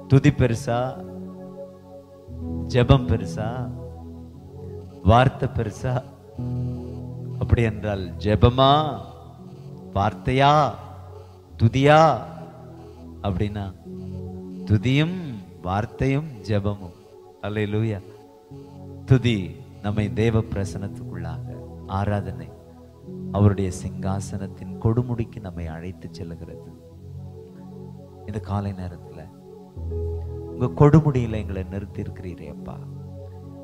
துதி பெருசா ஜெபம் பெருசா வார்த்தை பெருசா அப்படி என்றால் ஜெபமா வார்த்தையா துதியா அப்படின்னா துதியும் வார்த்தையும் ஜெபமும் அல்லேலூயா துதி நம்மை தேவ பிரசனத்துக்குள்ளாக ஆராதனை அவருடைய சிங்காசனத்தின் கொடுமுடிக்கு நம்மை அழைத்து செல்லுகிறது இந்த காலை நேரத்துல உங்க கொடுமுடியில எங்களை நிறுத்தி இருக்கிறீரே அப்பா